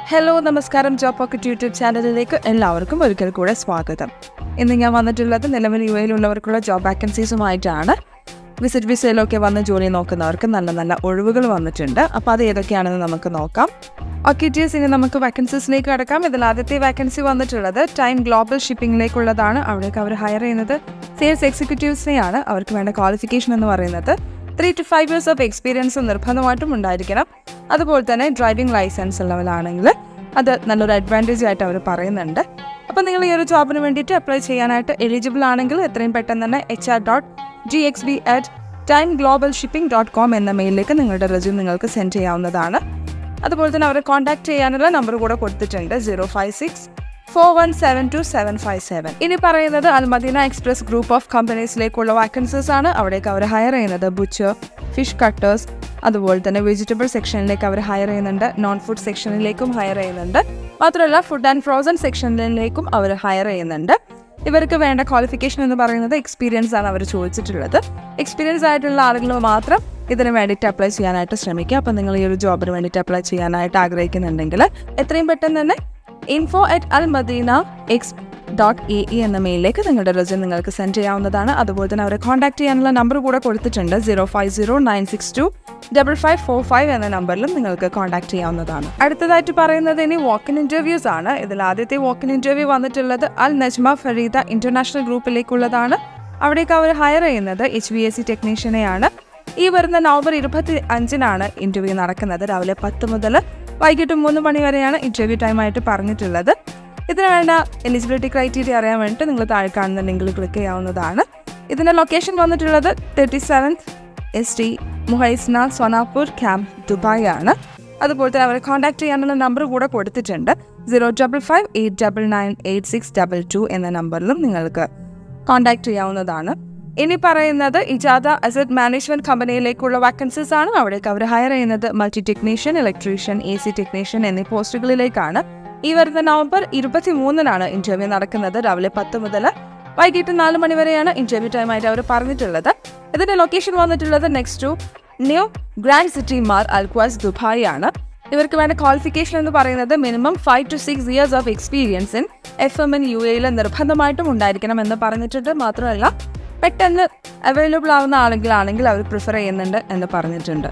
hello നമസ്കാരം job pocket YouTube ചാനലിലേക്ക് എല്ലാവർക്കും ഒരിക്കൽ കൂടെ സ്വാഗതം ഇന്ന് ഞാൻ വന്നിട്ടുള്ളത് നിലവിൽ യു എയിലുള്ളവർക്കുള്ള ജോബ് വാക്കൻസീസുമായിട്ടാണ് വിസിറ്റ് വിസയിലൊക്കെ വന്ന് ജോലി നോക്കുന്നവർക്ക് നല്ല നല്ല ഒഴിവുകൾ വന്നിട്ടുണ്ട് അപ്പോൾ അത് ഏതൊക്കെയാണെന്ന് നമുക്ക് നോക്കാം ഓക്കെ ടിയസ് ഇനി നമുക്ക് വാക്കൻസീസിലേക്ക് കടക്കാം ഇതിൽ ആദ്യത്തെ വാക്കൻസി വന്നിട്ടുള്ളത് ടൈം ഗ്ലോബൽ ഷിപ്പിംഗിലേക്കുള്ളതാണ് അവിടേക്ക് അവർ ഹയർ ചെയ്യുന്നത് സെയിൽസ് എക്സിക്യൂട്ടീവ്സിനെയാണ് അവർക്ക് വേണ്ട ക്വാളിഫിക്കേഷൻ എന്ന് പറയുന്നത് three to five years of experience നിർബന്ധമായിട്ടും ഉണ്ടായിരിക്കണം അതുപോലെ തന്നെ ഡ്രൈവിംഗ് ലൈസൻസ് ഉള്ളവരാണെങ്കിൽ അത് നല്ലൊരു അഡ്വാൻറ്റേജ് ആയിട്ട് അവർ പറയുന്നുണ്ട് അപ്പോൾ നിങ്ങൾ ഈ ഒരു ജോബിന് വേണ്ടിയിട്ട് അപ്ലൈ ചെയ്യാനായിട്ട് എലിജിബിൾ ആണെങ്കിൽ എത്രയും പെട്ടെന്ന് തന്നെ H R dot G X B at time global shipping dot com എന്ന മെയിലിലേക്ക് നിങ്ങളുടെ റെസ്യൂം നിങ്ങൾക്ക് സെൻഡ് ചെയ്യാവുന്നതാണ് അതുപോലെ തന്നെ അവരെ കോൺടാക്ട് ചെയ്യാനുള്ള നമ്പർ കൂടെ കൊടുത്തിട്ടുണ്ട് zero five six four one seven two seven five seven ഇനി പറയുന്നത് അൽമദീന എക്സ്പ്രസ് ഗ്രൂപ്പ് ഓഫ് കമ്പനീസിലേക്കുള്ള വാക്കൻസീസ് ആണ് അവിടേക്ക് അവർ ഹയർ ചെയ്യുന്നത് ബുച്ചർ ഫിഷ് കട്ടേഴ്സ് അതുപോലെ തന്നെ വെജിറ്റബിൾ സെക്ഷനിലേക്ക് അവർ ഹയർ ചെയ്യുന്നുണ്ട് നോൺ ഫുഡ് സെക്ഷനിലേക്കും ഹയർ ചെയ്യുന്നുണ്ട് മാത്രമല്ല ഫുഡ് ആൻഡ് ഫ്രോസൺ സെക്ഷനിലേക്കും അവർ ഹയർ ചെയ്യുന്നുണ്ട് ഇവർക്ക് വേണ്ട ക്വാളിഫിക്കേഷൻ എന്ന് പറയുന്നത് എക്സ്പീരിയൻസ് ആണ് അവർ ചോദിച്ചിട്ടുള്ളത് എക്സ്പീരിയൻസ് ആയിട്ടുള്ള ആളുകൾ മാത്രം ഇതിന് വേണ്ടിയിട്ട് അപ്ലൈ ചെയ്യാനായിട്ട് ശ്രമിക്കുക അപ്പം നിങ്ങൾ ഈ ഒരു ജോബിന് വേണ്ടിയിട്ട് അപ്ലൈ ചെയ്യാനായിട്ട് ആഗ്രഹിക്കുന്നുണ്ടെങ്കിൽ എത്രയും പെട്ടെന്ന് തന്നെ info at Al Madina X dot A E എന്ന മെയിലിലേക്ക് നിങ്ങളുടെ റെസ്യൂം നിങ്ങൾക്ക് സെൻഡ് ചെയ്യാവുന്നതാണ് അതുപോലെ തന്നെ അവരെ കോൺടാക്ട് ചെയ്യാനുള്ള നമ്പർ കൂടെ കൊടുത്തിട്ടുണ്ട് zero five zero nine six two double five four five എന്ന നമ്പറിലും നിങ്ങൾക്ക് കോൺടാക്ട് ചെയ്യാവുന്നതാണ് അടുത്തതായിട്ട് പറയുന്നത് ഇനി വാക്കിൻ ഇന്റർവ്യൂസ് ആണ് ഇതിൽ ആദ്യത്തെ വാക്കിൻ ഇന്റർവ്യൂ വന്നിട്ടുള്ളത് അൽ നജ്മ ഫരീദ ഇന്റർനാഷണൽ ഗ്രൂപ്പിലേക്കുള്ളതാണ് അവിടേക്ക് അവർ ഹയർ ചെയ്യുന്നത് എച്ച് വി എസ് സി ടെക്നീഷ്യനെയാണ് ഈ വരുന്ന നവംബർ ഇരുപത്തി അഞ്ചിനാണ് ഇന്റർവ്യൂ നടക്കുന്നത് രാവിലെ പത്ത് മുതൽ വൈകിട്ട് മൂന്ന് മണി വരെയാണ് ഇന്റർവ്യൂ ടൈം ആയിട്ട് പറഞ്ഞിട്ടുള്ളത് ഇതിന് വേണ്ട എലിജിബിലിറ്റി ക്രൈറ്റീരിയ അറിയാൻ വേണ്ടിയിട്ട് നിങ്ങൾ താഴെ കാണുന്ന ലിങ്കിൽ ക്ലിക്ക് ചെയ്യാവുന്നതാണ് ഇതിൻ്റെ ലൊക്കേഷൻ വന്നിട്ടുള്ളത് thirty seventh S T Muhaisna Sonapur camp Dubai ആണ് അതുപോലെ തന്നെ അവരെ കോൺടാക്ട് ചെയ്യാനുള്ള നമ്പർ കൂടെ കൊടുത്തിട്ടുണ്ട് zero double five eight double nine eight six double two എന്ന നമ്പറിലും നിങ്ങൾക്ക് കോൺടാക്ട് ചെയ്യാവുന്നതാണ് ഇനി പറയുന്നത് ഇജാദ അസറ്റ് മാനേജ്മെന്റ് കമ്പനിയിലേക്കുള്ള വാക്കൻസീസ് ആണ് അവിടേക്ക് അവർ ഹയർ ചെയ്യുന്നത് multi technician electrician A C technician എന്നീ പോസ്റ്റുകളിലേക്കാണ് ഈ വരുന്ന നവംബർ ഇരുപത്തി മൂന്നിനാണ് ഇന്റർവ്യൂ നടക്കുന്നത് രാവിലെ പത്ത് മുതൽ വൈകിട്ട് നാല് മണി വരെയാണ് ഇന്റർവ്യൂ ടൈം ആയിട്ട് അവർ പറഞ്ഞിട്ടുള്ളത് ഇതിന്റെ ലൊക്കേഷൻ വന്നിട്ടുള്ളത് next to new grand city mall Al Qusais Dubai ആണ് ഇവർക്ക് വേണ്ട ക്വാളിഫിക്കേഷൻ എന്ന് പറയുന്നത് minimum five to six years of experience in F M N U എയിൽ നിർബന്ധമായിട്ടും ഉണ്ടായിരിക്കണം എന്ന് പറഞ്ഞിട്ടുണ്ട് മാത്രമല്ല പെട്ടെന്ന് അവൈലബിൾ ആവുന്ന ആളുകളാണെങ്കിൽ അവർ പ്രിഫർ ചെയ്യുന്നുണ്ട് എന്ന് പറഞ്ഞിട്ടുണ്ട്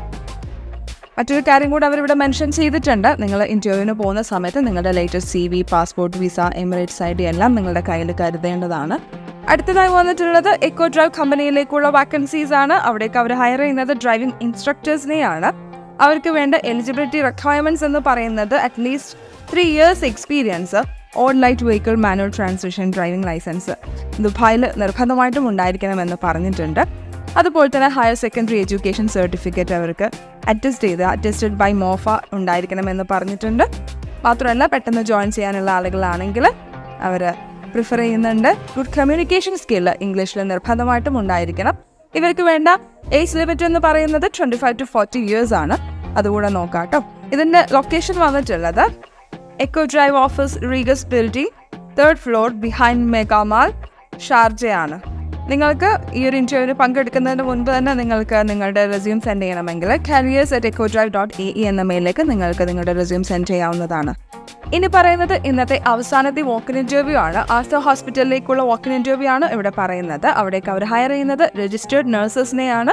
മറ്റൊരു കാര്യം കൂടെ അവരിവിടെ മെൻഷൻ ചെയ്തിട്ടുണ്ട് നിങ്ങൾ ഇന്റർവ്യൂവിന് പോകുന്ന സമയത്ത് നിങ്ങളുടെ latest C V passport visa Emirates I D എല്ലാം നിങ്ങളുടെ കയ്യിൽ കരുതേണ്ടതാണ് അടുത്തതായി വന്നിട്ടുള്ളത് എക്കോ ഡ്രൈവ് കമ്പനിയിലേക്കുള്ള വാക്കൻസീസ് ആണ് അവിടേക്ക് അവർ ഹയർ ചെയ്യുന്നത് ഡ്രൈവിംഗ് ഇൻസ്ട്രക്ടേഴ്സിനെയാണ് അവർക്ക് വേണ്ട എലിജിബിലിറ്റി റിക്വയർമെന്റ്സ് എന്ന് പറയുന്നത് at least three years experience on light vehicle manual transmission driving licence ദുബായിൽ നിർബന്ധമായിട്ടും ഉണ്ടായിരിക്കണമെന്ന് പറഞ്ഞിട്ടുണ്ട് അതുപോലെ തന്നെ ഹയർ സെക്കൻഡറി എഡ്യൂക്കേഷൻ സർട്ടിഫിക്കറ്റ് അവർക്ക് അറ്റസ്റ്റ് ചെയ്ത് അറ്റസ്റ്റഡ് ബൈ മോഫ ഉണ്ടായിരിക്കണമെന്ന് പറഞ്ഞിട്ടുണ്ട് മാത്രമല്ല പെട്ടെന്ന് ജോയിൻ ചെയ്യാനുള്ള ആളുകളാണെങ്കിൽ അവർ പ്രിഫർ ചെയ്യുന്നുണ്ട് ഗുഡ് കമ്മ്യൂണിക്കേഷൻ സ്കില്ല് ഇംഗ്ലീഷിൽ നിർബന്ധമായിട്ടും ഉണ്ടായിരിക്കണം ഇവർക്ക് വേണ്ട ഏജ് ലിമിറ്റ് എന്ന് പറയുന്നത് twenty five to forty years ആണ് അതുകൂടെ നോക്കാം കേട്ടോ ഇതിൻ്റെ ലൊക്കേഷൻ വന്നിട്ടുള്ളത് Echo drive office Regus building third floor behind mega mall ഷാർജയാണ് നിങ്ങൾക്ക് ഈ ഒരു ഇന്റർവ്യൂവിന് പങ്കെടുക്കുന്നതിന് മുൻപ് തന്നെ നിങ്ങൾക്ക് നിങ്ങളുടെ റെസ്യൂം സെൻഡ് ചെയ്യണമെങ്കിൽ careers at echo drive dot A E എന്ന മെയിലേക്ക് നിങ്ങൾക്ക് നിങ്ങളുടെ റെസ്യൂം സെൻഡ് ചെയ്യാവുന്നതാണ് ഇനി പറയുന്നത് ഇന്നത്തെ അവസാനത്തെ വോക്കിൻ ഇന്റർവ്യൂ ആണ് ആസ്റ്റർ ഹോസ്പിറ്റലിലേക്കുള്ള വോക്കിൻ ഇന്റർവ്യൂ ആണ് ഇവിടെ പറയുന്നത് അവിടേക്ക് അവർ ഹയർ ചെയ്യുന്നത് രജിസ്റ്റേർഡ് നഴ്സസിനെയാണ്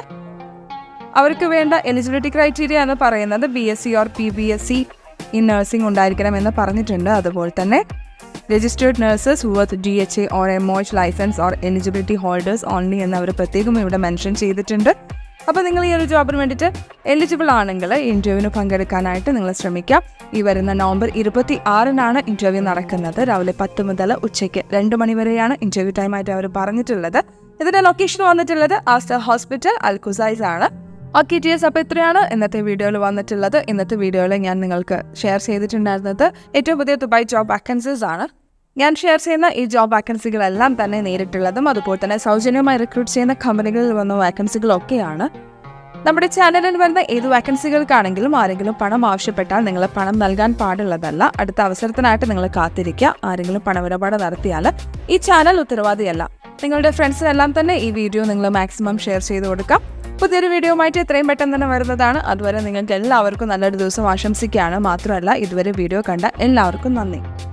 അവർക്ക് വേണ്ട എലിജിബിലിറ്റി ക്രൈറ്റീരിയ എന്ന് പറയുന്നത് B S C or P B S C in nursing ഉണ്ടായിരിക്കണമെന്ന് പറഞ്ഞിട്ടുണ്ട് അതുപോലെ തന്നെ registered nurses with D H A or M H licence or eligibility holders only എന്ന് അവർ പ്രത്യേകം ഇവിടെ മെൻഷൻ ചെയ്തിട്ടുണ്ട് അപ്പോൾ നിങ്ങൾ ഈ ഒരു ജോബിന് വേണ്ടിയിട്ട് എലിജിബിൾ ആണെങ്കിൽ ഇൻ്റർവ്യൂവിന് പങ്കെടുക്കാനായിട്ട് നിങ്ങൾ ശ്രമിക്കാം ഈ വരുന്ന നവംബർ ഇരുപത്തി ആറിനാണ് ഇൻ്റർവ്യൂ നടക്കുന്നത് രാവിലെ പത്ത് മുതൽ ഉച്ചയ്ക്ക് രണ്ട് മണി വരെയാണ് ഇൻ്റർവ്യൂ ടൈമായിട്ട് അവർ പറഞ്ഞിട്ടുള്ളത് ഇതിൻ്റെ ലൊക്കേഷൻ വന്നിട്ടുള്ളത് ആസ്റ്റർ ഹോസ്പിറ്റൽ അൽകുസൈസ് ആണ് ഓക്കെ ടി എസ് അപ്പോൾ ഇത്രയാണ് ഇന്നത്തെ വീഡിയോയിൽ വന്നിട്ടുള്ളത് ഇന്നത്തെ വീഡിയോയിൽ ഞാൻ നിങ്ങൾക്ക് ഷെയർ ചെയ്തിട്ടുണ്ടായിരുന്നത് ഏറ്റവും പുതിയ ദുബായ് ജോബ് വാക്കൻസീസ് ആണ് ഞാൻ ഷെയർ ചെയ്യുന്ന ഈ ജോബ് വാക്കൻസികളെല്ലാം തന്നെ നേരിട്ടുള്ളതും അതുപോലെ തന്നെ സൗജന്യമായി റിക്രൂട്ട് ചെയ്യുന്ന കമ്പനികളിൽ വന്ന വാക്കൻസികളൊക്കെയാണ് നമ്മുടെ ചാനലിൽ വരുന്ന ഏത് വാക്കൻസികൾക്കാണെങ്കിലും ആരെങ്കിലും പണം ആവശ്യപ്പെട്ടാൽ നിങ്ങൾ പണം നൽകാൻ പാടുള്ളതല്ല അടുത്ത അവസരത്തിനായിട്ട് നിങ്ങൾ കാത്തിരിക്കുക ആരെങ്കിലും പണമിടപാട് നടത്തിയാൽ ഈ ചാനൽ ഉത്തരവാദിയല്ല നിങ്ങളുടെ ഫ്രണ്ട്സിനെല്ലാം തന്നെ ഈ വീഡിയോ നിങ്ങൾ മാക്സിമം ഷെയർ ചെയ്ത് കൊടുക്കാം പുതിയൊരു വീഡിയോ ആയിട്ട് എത്രയും പെട്ടെന്ന് തന്നെ വരുന്നതാണ് അതുവരെ നിങ്ങൾക്ക് എല്ലാവർക്കും നല്ലൊരു ദിവസം ആശംസിക്കുകയാണ് മാത്രമല്ല ഇതുവരെ വീഡിയോ കണ്ട എല്ലാവർക്കും നന്ദി